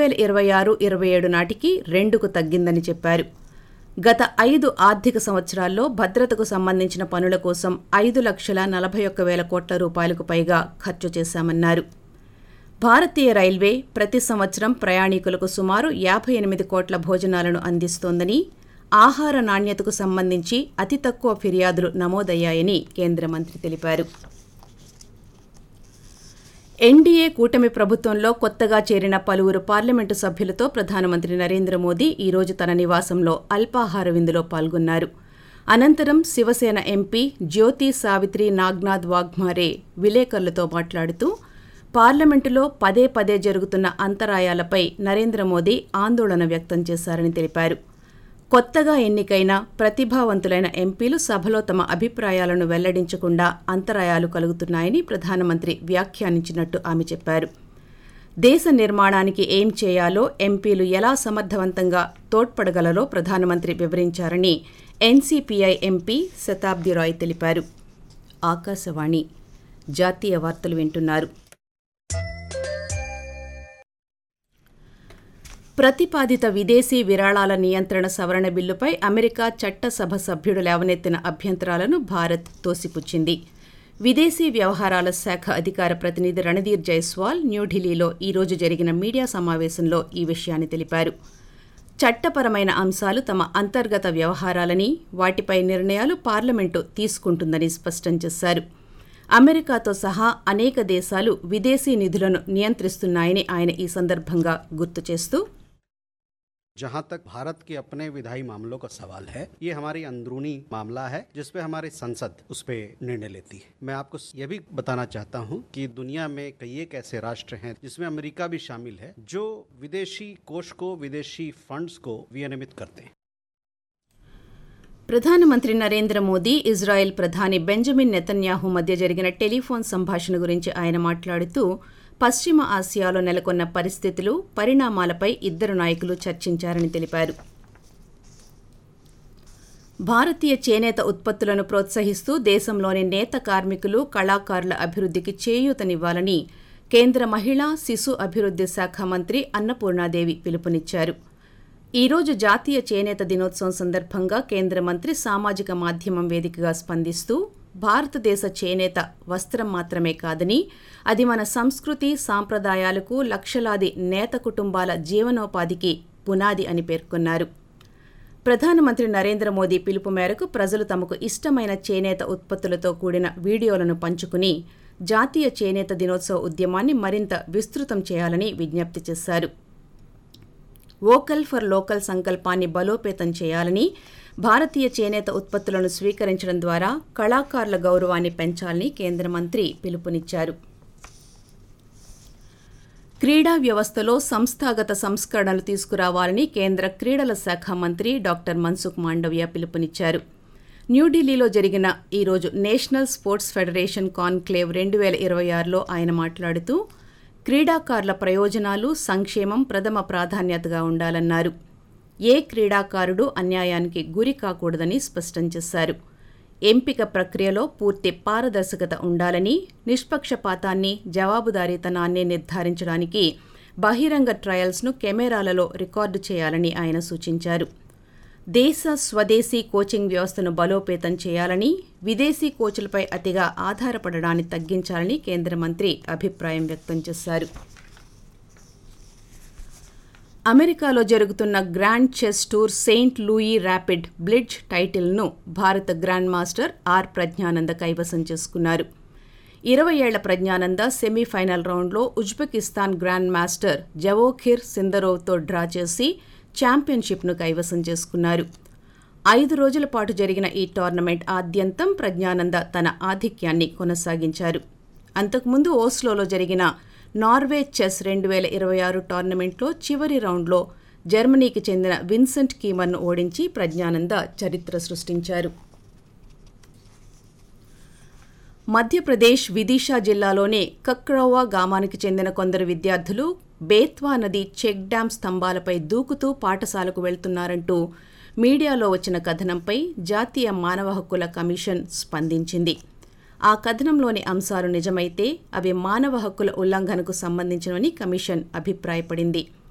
వేల ఇరవై ఆరు ఇరవై ఏడు నాటికి రెండుకు తగ్గిందని చెప్పారు గత ఐదు ఆర్థిక సంవత్సరాల్లో భద్రతకు సంబంధించిన పనుల కోసం ఐదు లక్షల నలభై ఒక్క వేల కోట్ల రూపాయలకు పైగా ఖర్చు చేశామన్నారు భారతీయ రైల్వే ప్రతి సంవత్సరం ప్రయాణికులకు సుమారు యాభై ఎనిమిది కోట్ల భోజనాలను అందిస్తోందని ఆహార నాణ్యతకు సంబంధించి అతి తక్కువ ఫిర్యాదులు నమోదయ్యాయని కేంద్ర మంత్రి తెలిపారు ఎన్డీఏ కూటమి ప్రభుత్వంలో కొత్తగా చేరిన పలువురు పార్లమెంటు సభ్యులతో ప్రధానమంత్రి నరేంద్ర మోదీ ఈరోజు తన నివాసంలో అల్పాహార విందులో పాల్గొన్నారు అనంతరం శివసేన ఎంపీ జ్యోతి సావిత్రి నాగ్నాథ్ వాగ్మారే విలేకరులతో మాట్లాడుతూ పార్లమెంటులో పదే పదే జరుగుతున్న అంతరాయాలపై నరేంద్ర మోదీ ఆందోళన వ్యక్తం చేశారని తెలిపారు కొత్తగా ఎన్నికైన ప్రతిభావంతులైన ఎంపీలు సభలో తమ అభిప్రాయాలను వెల్లడించకుండా అంతరాయాలు కలుగుతున్నాయని ప్రధానమంత్రి వ్యాఖ్యానించినట్టు ఆమె చెప్పారు దేశ నిర్మాణానికి ఏం చేయాలో ఎంపీలు ఎలా సమర్థవంతంగా తోడ్పడగలరో ప్రధానమంత్రి వివరించారని ఎన్సీపీఐ ఎంపీ శతాబ్ది రాయ్ తెలిపారు ఆకాశవాణి జాతీయ వార్తలు వింటున్నారు ప్రతిపాదిత విదేశీ విరాళాల నియంత్రణ సవరణ బిల్లుపై అమెరికా చట్టసభ సభ్యుడు లేవనెత్తిన అభ్యంతరాలను భారత్ తోసిపుచ్చింది విదేశీ వ్యవహారాల శాఖ అధికార ప్రతినిధి రణధీర్ జైస్వాల్ న్యూఢిల్లీలో ఈరోజు జరిగిన మీడియా సమావేశంలో ఈ విషయాన్ని తెలిపారు చట్టపరమైన అంశాలు తమ అంతర్గత వ్యవహారాలని వాటిపై నిర్ణయాలు పార్లమెంటు తీసుకుంటుందని స్పష్టం చేశారు అమెరికాతో సహా అనేక దేశాలు విదేశీ నిధులను నియంత్రిస్తున్నాయని ఆయన ఈ సందర్భంగా గుర్తు చేస్తూ जहां तक भारत के अपने विधायी मामलों का सवाल है ये हमारी अंदरूनी मामला है जिसपे हमारी संसद उस पे निर्णय लेती है मैं आपको ये भी बताना चाहता हूं कि दुनिया में कई एक ऐसे राष्ट्र हैं जिसमें अमेरिका भी शामिल है जो विदेशी कोष को विदेशी फंड्स को विनियमित करते हैं ప్రధానమంత్రి నరేంద్ర మోదీ ఇజ్రాయెల్ ప్రధాని బెంజమిన్ నెతన్యాహు మధ్య జరిగిన టెలిఫోన్ సంభాషణ గురించి ఆయన మాట్లాడుతూ పశ్చిమ ఆసియాలో నెలకొన్న పరిస్థితులు పరిణామాలపై ఇద్దరు నాయకులు చర్చించారని తెలిపారు భారతీయ చేనేత ఉత్పత్తులను ప్రోత్సహిస్తూ దేశంలోని నేత కార్మికులు కళాకారుల అభివృద్ధికి చేయూతనివ్వాలని కేంద్ర మహిళా శిశు అభివృద్ధి శాఖ మంత్రి అన్నపూర్ణాదేవి పిలుపునిచ్చారు ఈరోజు జాతీయ చేనేత దినోత్సవం సందర్భంగా కేంద్ర మంత్రి సామాజిక మాధ్యమం వేదికగా స్పందిస్తూ భారతదేశ చేనేత వస్త్రం మాత్రమే కాదని అది మన సంస్కృతి సాంప్రదాయాలకు లక్షలాది నేత కుటుంబాల జీవనోపాధికి పునాది అని పేర్కొన్నారు ప్రధానమంత్రి నరేంద్ర మోదీ పిలుపు మేరకు ప్రజలు తమకు ఇష్టమైన చేనేత ఉత్పత్తులతో కూడిన వీడియోలను పంచుకుని జాతీయ చేనేత దినోత్సవ ఉద్యమాన్ని మరింత విస్తృతం చేయాలని విజ్ఞప్తి చేశారు వోకల్ ఫర్ లోకల్ సంకల్పాన్ని బలోపేతం చేయాలని భారతీయ చేనేత ఉత్పత్తులను స్వీకరించడం ద్వారా కళాకారుల గౌరవాన్ని పెంచాలని కేంద్ర మంత్రి పిలుపునిచ్చారు క్రీడా వ్యవస్థలో సంస్థాగత సంస్కరణలు తీసుకురావాలని కేంద్ర క్రీడల శాఖ మంత్రి డాక్టర్ మన్సుఖ్ మాండవ్య పిలుపునిచ్చారు న్యూఢిల్లీలో జరిగిన ఈరోజు నేషనల్ స్పోర్ట్స్ ఫెడరేషన్ కాన్క్లేవ్ రెండు వేల ఇరవై ఆరులో ఆయన మాట్లాడుతూ క్రీడాకారుల ప్రయోజనాలు సంక్షేమం ప్రథమ ప్రాధాన్యతగా ఉండాలన్నారు ఏ క్రీడాకారుడు అన్యాయానికి గురి కాకూడదని స్పష్టం చేశారు ఎంపిక ప్రక్రియలో పూర్తి పారదర్శకత ఉండాలని నిష్పక్షపాతాన్ని జవాబుదారీతనాన్ని నిర్ధారించడానికి బహిరంగ ట్రయల్స్ను కెమెరాలలో రికార్డు చేయాలని ఆయన సూచించారు దేశ స్వదేశీ కోచింగ్ వ్యవస్థను బలోపేతం చేయాలని విదేశీ కోచ్లపై అతిగా ఆధారపడడాన్ని తగ్గించాలని కేంద్ర మంత్రి అభిప్రాయం వ్యక్తం చేశారు అమెరికాలో జరుగుతున్న grand chess tour Saint Louis rapid blitz టైటిల్ను భారత గ్రాండ్ మాస్టర్ ఆర్ ప్రజ్ఞానంద కైవసం చేసుకున్నారు ఇరవై ఏళ్ల ప్రజ్ఞానంద సెమీఫైనల్ రౌండ్లో ఉజ్బెకిస్తాన్ గ్రాండ్ మాస్టర్ జవోఖిర్ సిందరోవ్తో డ్రా చేసి ఛాంపియన్షిప్ను కైవసం చేసుకున్నారు ఐదు రోజుల పాటు జరిగిన ఈ టోర్నమెంట్ ఆద్యంతం ప్రజ్ఞానంద తన ఆధిక్యాన్ని కొనసాగించారు అంతకుముందు ఓస్లోలో జరిగిన నార్వే చెస్ రెండు వేల ఇరవై ఆరు టోర్నమెంట్లో చివరి రౌండ్లో జర్మనీకి చెందిన విన్సెంట్ కీమర్ను ఓడించి ప్రజ్ఞానంద చరిత్ర సృష్టించారు మధ్యప్రదేశ్ విదిషా జిల్లాలోని కక్రౌవా గ్రామానికి చెందిన కొందరు విద్యార్థులు బేత్వా నది చెక్ డ్యాం స్తంభాలపై దూకుతూ పాఠశాలకు వెళ్తున్నారంటూ మీడియాలో వచ్చిన కథనంపై జాతీయ మానవ హక్కుల కమిషన్ స్పందించింది ఆ కథనంలోని అంశాలు నిజమైతే అవి మానవ హక్కుల ఉల్లంఘనకు సంబంధించినవని కమిషన్ అభిప్రాయపడింది